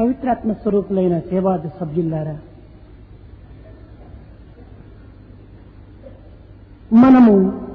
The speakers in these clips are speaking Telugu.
పవిత్రాత్మ స్వరూపులైన సేవా సభ్యులారా మనము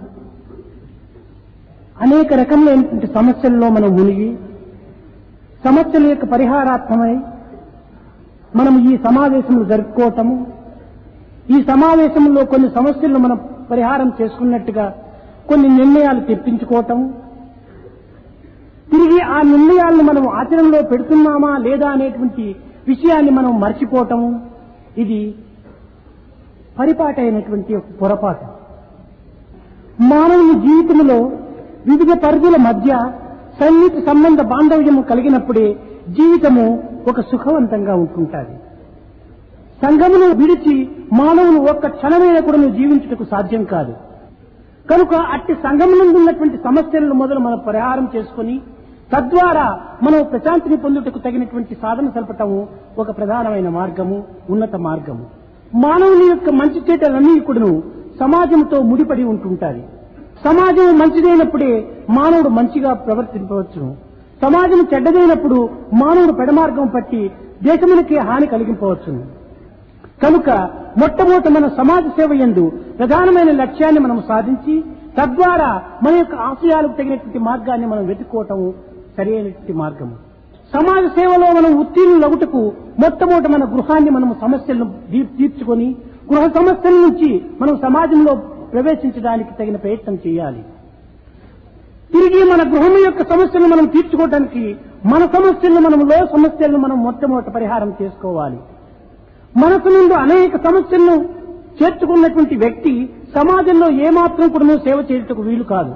అనేక రకములైనటువంటి సమస్యల్లో మనం మునిగి సమస్యల యొక్క పరిహారార్థమై మనం ఈ సమావేశములు జరుపుకోవటము ఈ సమావేశంలో కొన్ని సమస్యలను మనం పరిహారం చేసుకున్నట్టుగా కొన్ని నిర్ణయాలు తెప్పించుకోవటం తిరిగి ఆ నిర్ణయాలను మనం ఆచరణలో పెడుతున్నామా లేదా అనేటువంటి విషయాన్ని మనం మర్చిపోవటం ఇది పరిపాటైనటువంటి ఒక పొరపాటు మానవుని జీవితంలో వివిధ పరిధుల మధ్య సన్నిహిత సంబంధ బాంధవ్యము కలిగినప్పుడే జీవితము ఒక సుఖవంతంగా ఉంటుంటుంది సంఘమును విడిచి మానవులు ఒక్క క్షణమైన కూడా జీవించుటకు సాధ్యం కాదు కనుక అట్టి సంఘమునందు ఉన్నటువంటి సమస్యలను మొదలు మనం పరిహారం చేసుకుని తద్వారా మనం ప్రశాంతిని పొందుటకు తగినటువంటి సాధన సలపటము ఒక ప్రధానమైన మార్గము ఉన్నత మార్గము మానవుని యొక్క మంచి చేటలన్నీ కూడాను సమాజంతో ముడిపడి ఉంటుంటాయి సమాజం మంచిదైనప్పుడే మానవుడు మంచిగా ప్రవర్తించవచ్చును సమాజం చెడ్డదైనప్పుడు మానవుడు పెడమార్గం పట్టి దేశమునికి హాని కలిగింపవచ్చును కనుక మొట్టమొదట మన సమాజ సేవ ఎందు ప్రధానమైన లక్ష్యాన్ని మనం సాధించి తద్వారా మన యొక్క ఆశయాలకు తగినటువంటి మార్గాన్ని మనం వెతుక్కోవటం సరైనటువంటి మార్గము సమాజ సేవలో మనం ఉత్తీర్ణులగుటకు మొట్టమొదట మన గృహాన్ని మనం సమస్యలను తీ- తీర్చుకొని గృహ సమస్యల నుంచి మనం సమాజంలో ప్రవేశించడానికి తగిన ప్రయత్నం చేయాలి తిరిగి మన గృహం యొక్క సమస్యలను మనం తీర్చుకోవడానికి మన సమస్యలను మనం లో సమస్యలను మనం మొట్టమొదట పరిహారం చేసుకోవాలి మనసు నుండి అనేక సమస్యలను చేర్చుకున్నటువంటి వ్యక్తి సమాజంలో ఏమాత్రం కూడా సేవ చేయుటకు వీలు కాదు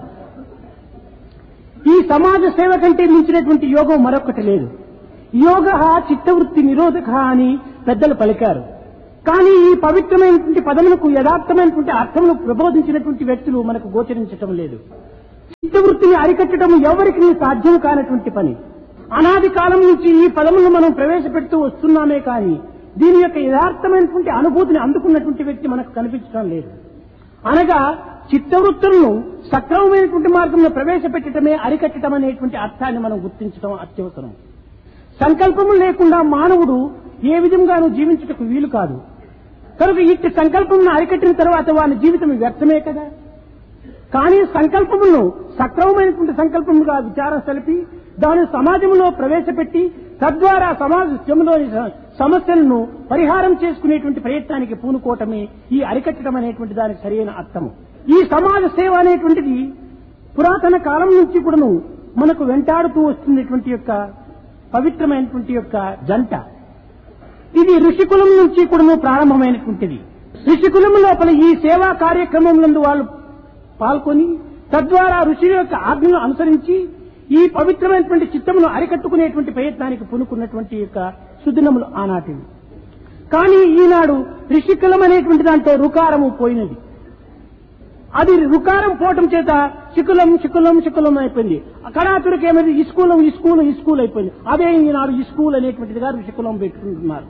ఈ సమాజ సేవ కంటే మించినటువంటి యోగం మరొకటి లేదు యోగ చిత్తవృత్తి నిరోధక అని పెద్దలు పలికారు కానీ ఈ పవిత్రమైనటువంటి పదములకు యథార్థమైనటువంటి అర్థమును ప్రబోధించినటువంటి వ్యక్తులు మనకు గోచరించటం లేదు చిత్తవృత్తిని అరికట్టడం ఎవరికి సాధ్యం కానటువంటి పని అనాది కాలం నుంచి ఈ పదములను మనం ప్రవేశపెడుతూ వస్తున్నామే కానీ దీని యొక్క యథార్థమైనటువంటి అనుభూతిని అందుకున్నటువంటి వ్యక్తి మనకు కనిపించడం లేదు అనగా చిత్తవృత్తులను సక్రమమైనటువంటి మార్గంలో ప్రవేశపెట్టడమే అరికట్టడం అనేటువంటి అర్థాన్ని మనం గుర్తించడం అత్యవసరం సంకల్పము లేకుండా మానవుడు ఏ విధంగానూ జీవించుటకు వీలు కాదు కనుక ఇట్టి సంకల్పమును అరికట్టిన తర్వాత వాని జీవితం వ్యర్థమే కదా కానీ సంకల్పములను సక్రమమైనటువంటి సంకల్పముగా విచారం సలిపి దాని సమాజంలో ప్రవేశపెట్టి తద్వారా సమాజంలోని స- సమస్యలను పరిహారం చేసుకునేటువంటి ప్రయత్నానికి పూనుకోవటమే ఈ అరికట్టడం అనేటువంటి దానికి సరైన అర్థము ఈ సమాజ సేవ అనేటువంటిది పురాతన కాలం నుంచి కూడాను మనకు వెంటాడుతూ వస్తున్నటువంటి యొక్క పవిత్రమైనటువంటి యొక్క జంట ఇది ఋషికులం నుంచి కూడాను ప్రారంభమైనటువంటిది ఋషికులం లోపల ఈ సేవా కార్యక్రమంలో వాళ్ళు పాల్గొని తద్వారా ఋషుల యొక్క ఆజ్ఞను అనుసరించి ఈ పవిత్రమైనటువంటి చిత్తమును అరికట్టుకునేటువంటి ప్రయత్నానికి పూనుకున్నటువంటి యొక్క సుదినములు ఆనాటివి కానీ ఈనాడు ఋషికులం అనేటువంటి దాంట్లో రుకారము పోయినది అది రుకారం పోవటం చేత శికులం శికులం శికులం అయిపోయింది కడాతుడికి ఏమైంది ఇస్కూలం ఇస్కూల్ ఇస్కూల్ అయిపోయింది అదే ఈనాడు ఇస్కూల్ అనేటువంటిదిగా ఋషికులం పెట్టుకుంటున్నారు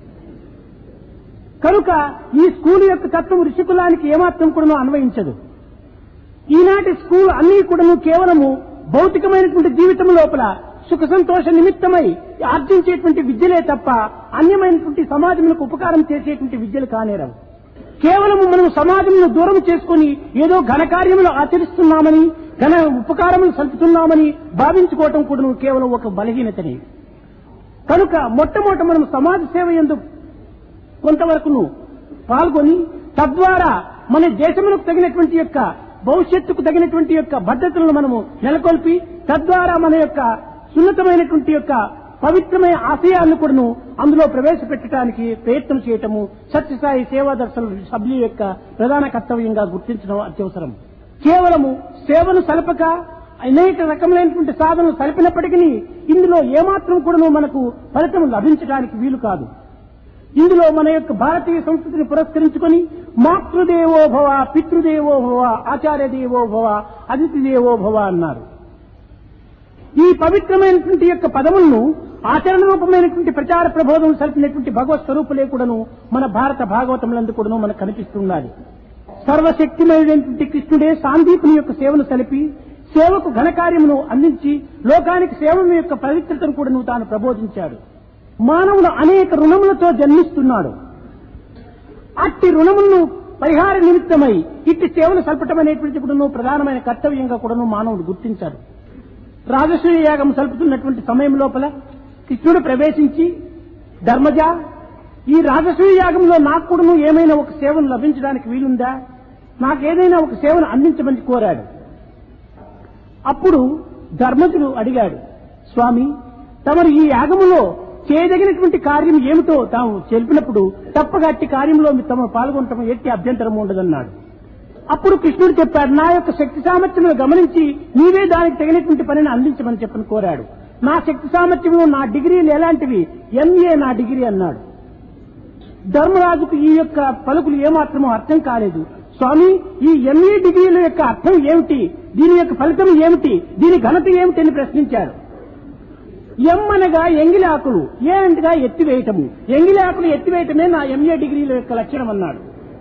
కనుక ఈ స్కూల్ యొక్క తత్వం ఋషికులానికి ఏమాత్రం కూడా అన్వయించదు ఈనాటి స్కూల్ అన్ని కూడాను కేవలము భౌతికమైనటువంటి జీవితం లోపల సుఖ సంతోష నిమిత్తమై ఆర్జించేటువంటి విద్యలే తప్ప అన్యమైనటువంటి సమాజములకు ఉపకారం చేసేటువంటి విద్యలు కానేరవు కేవలము మనం సమాజంను దూరం చేసుకుని ఏదో ఘనకార్యములు ఆచరిస్తున్నామని ఘన ఉపకారములు సల్పుతున్నామని భావించుకోవటం కూడా కేవలం ఒక బలహీనతని కనుక మొట్టమొదట మనం సమాజ సేవ ఎందు కొంతవరకును పాల్గొని తద్వారా మన దేశములకు తగినటువంటి యొక్క భవిష్యత్తుకు తగినటువంటి యొక్క భద్రతలను మనము నెలకొల్పి తద్వారా మన యొక్క సున్నతమైనటువంటి యొక్క పవిత్రమైన ఆశయాలను కూడాను అందులో ప్రవేశపెట్టడానికి ప్రయత్నం చేయటము సత్యసాయి సేవా దర్శన సభ్యుల యొక్క ప్రధాన కర్తవ్యంగా గుర్తించడం అత్యవసరం కేవలము సేవను సలపక అనేక రకములైనటువంటి సాధనలు సలిపినప్పటికీ ఇందులో ఏమాత్రం కూడాను మనకు ఫలితం లభించడానికి వీలు కాదు ఇందులో మన యొక్క భారతీయ సంస్కృతిని పురస్కరించుకొని మాతృదేవో భవ పితృదేవో భవ ఆచార్య దేవో భవ అతిథి దేవో భవ అన్నారు ఈ పవిత్రమైనటువంటి యొక్క పదములను ఆచరణ రూపమైనటువంటి ప్రచార ప్రబోధం సలిపినటువంటి భగవత్ స్వరూపులే కూడాను మన భారత భాగవతములందు కూడాను మనకు కనిపిస్తున్నది సర్వశక్తిమైనటువంటి కృష్ణుడే సాందీపుని యొక్క సేవను సలిపి సేవకు ఘనకార్యమును అందించి లోకానికి సేవ యొక్క పవిత్రతను కూడాను తాను ప్రబోధించాడు మానవుడు అనేక రుణములతో జన్మిస్తున్నాడు అట్టి రుణములను పరిహార నిమిత్తమై ఇట్టి సేవలు సల్పటం అనేటువంటి కూడాను ప్రధానమైన కర్తవ్యంగా కూడాను మానవుడు గుర్తించాడు రాజసూయ యాగం సల్పుతున్నటువంటి సమయం లోపల కృష్ణుడు ప్రవేశించి ధర్మజ ఈ రాజసూయ యాగంలో నాకు కూడాను ఏమైనా ఒక సేవను లభించడానికి వీలుందా నాకేదైనా ఒక సేవను అందించమని కోరాడు అప్పుడు ధర్మజుడు అడిగాడు స్వామి తమరు ఈ యాగములో చేయదగినటువంటి కార్యం ఏమిటో తాము తెలిపినప్పుడు తప్పగా అట్టి కార్యంలో తమ పాల్గొనటం ఎట్టి అభ్యంతరం ఉండదన్నాడు అప్పుడు కృష్ణుడు చెప్పాడు నా యొక్క శక్తి సామర్థ్యములు గమనించి నీవే దానికి తగినటువంటి పనిని అందించమని చెప్పని కోరాడు నా శక్తి సామర్థ్యము నా డిగ్రీలు ఎలాంటివి ఎంఏ నా డిగ్రీ అన్నాడు ధర్మరాజుకు ఈ యొక్క పలుకులు ఏమాత్రమో అర్థం కాలేదు స్వామి ఈ ఎంఏ డిగ్రీల యొక్క అర్థం ఏమిటి దీని యొక్క ఫలితం ఏమిటి దీని ఘనత ఏమిటి అని ప్రశ్నించాడు ఎం అనగా ఎంగిలి ఆకులు ఏ అంటగా ఎత్తివేయటము ఎంగిలి ఆకులు ఎత్తివేయటమే నా ఎంఏ డిగ్రీల యొక్క లక్షణం అన్నాడు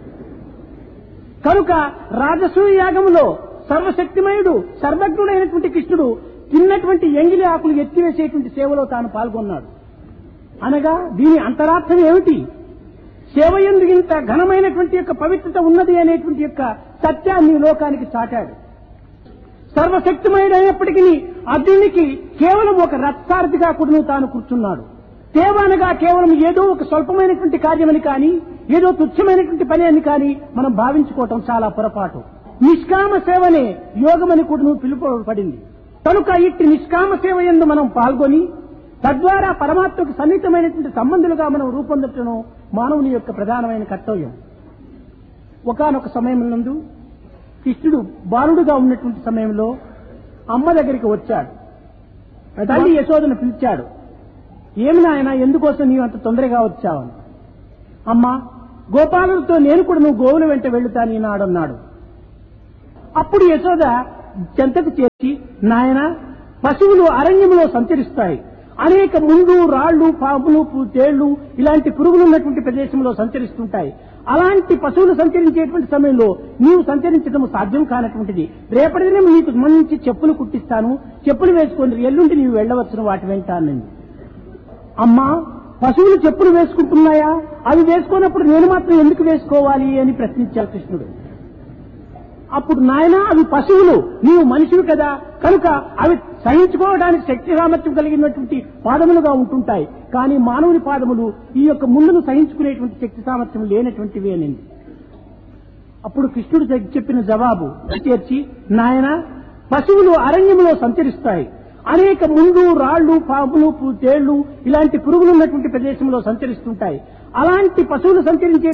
కనుక రాజసూయ యాగంలో సర్వశక్తిమయుడు సర్వజ్ఞుడైనటువంటి కృష్ణుడు తిన్నటువంటి ఎంగిలి ఆకులు ఎత్తివేసేటువంటి సేవలో తాను పాల్గొన్నాడు అనగా దీని అంతరార్థం ఏమిటి సేవ ఎందుకు ఇంత ఘనమైనటువంటి యొక్క పవిత్రత ఉన్నది అనేటువంటి యొక్క సత్యాన్ని లోకానికి చాటాడు సర్వశక్తిమయుడైనప్పటికీ అర్జునునికి కేవలం ఒక రథసారథిగా కూడా తాను కూర్చున్నాడు సేవ అనగా కేవలం ఏదో ఒక స్వల్పమైనటువంటి కార్యమని కానీ ఏదో తుచ్చమైనటువంటి పని అని కానీ మనం భావించుకోవటం చాలా పొరపాటు నిష్కామ సేవనే యోగమని కూడా పిలుపబడింది కనుక ఇట్టి నిష్కామ సేవ ఎందు మనం పాల్గొని తద్వారా పరమాత్మకు సన్నిహితమైనటువంటి సంబంధులుగా మనం రూపొందటం మానవుని యొక్క ప్రధానమైన కర్తవ్యం ఒకనొక సమయం నందు కృష్ణుడు బాలుడుగా ఉన్నటువంటి సమయంలో అమ్మ దగ్గరికి వచ్చాడు తల్లి యశోదను పిలిచాడు ఏమి నాయన ఎందుకోసం నీవు అంత తొందరగా వచ్చావని అమ్మా గోపాలుడితో నేను కూడా నువ్వు గోవుల వెంట వెళ్తాను ఈనాడన్నాడు అప్పుడు యశోద చెంతకు చేర్చి నాయన పశువులు అరణ్యంలో సంచరిస్తాయి అనేక ముండు రాళ్లు పాములు పు- తేళ్లు ఇలాంటి పురుగులు ఉన్నటువంటి ప్రదేశంలో సంచరిస్తుంటాయి అలాంటి పశువులు సంచరించేటువంటి సమయంలో నీవు సంచరించడం సాధ్యం కానటువంటిది రేపటి దినం నీకు మంచి చెప్పులు కుట్టిస్తాను చెప్పులు వేసుకొని ఎల్లుండి నీవు వెళ్ళవచ్చును వాటి వెంట అన్నది అమ్మా పశువులు చెప్పులు వేసుకుంటున్నాయా అవి వేసుకున్నప్పుడు నేను మాత్రం ఎందుకు వేసుకోవాలి అని ప్రశ్నించాడు కృష్ణుడు అప్పుడు నాయన అవి పశువులు నీవు మనిషివి కదా కనుక అవి సహించుకోవడానికి శక్తి సామర్థ్యం కలిగినటువంటి పాదములుగా ఉంటుంటాయి కానీ మానవుని పాదములు ఈ యొక్క ముళ్ళను సహించుకునేటువంటి శక్తి సామర్థ్యం లేనటువంటివి అనింది అప్పుడు కృష్ణుడు చె- చెప్పిన జవాబు చేర్చి నాయన పశువులు అరణ్యంలో సంచరిస్తాయి అనేక ముండు రాళ్లు పాములు పు- తేళ్లు ఇలాంటి పురుగులు ఉన్నటువంటి ప్రదేశంలో సంచరిస్తుంటాయి అలాంటి పశువులు సంచరించే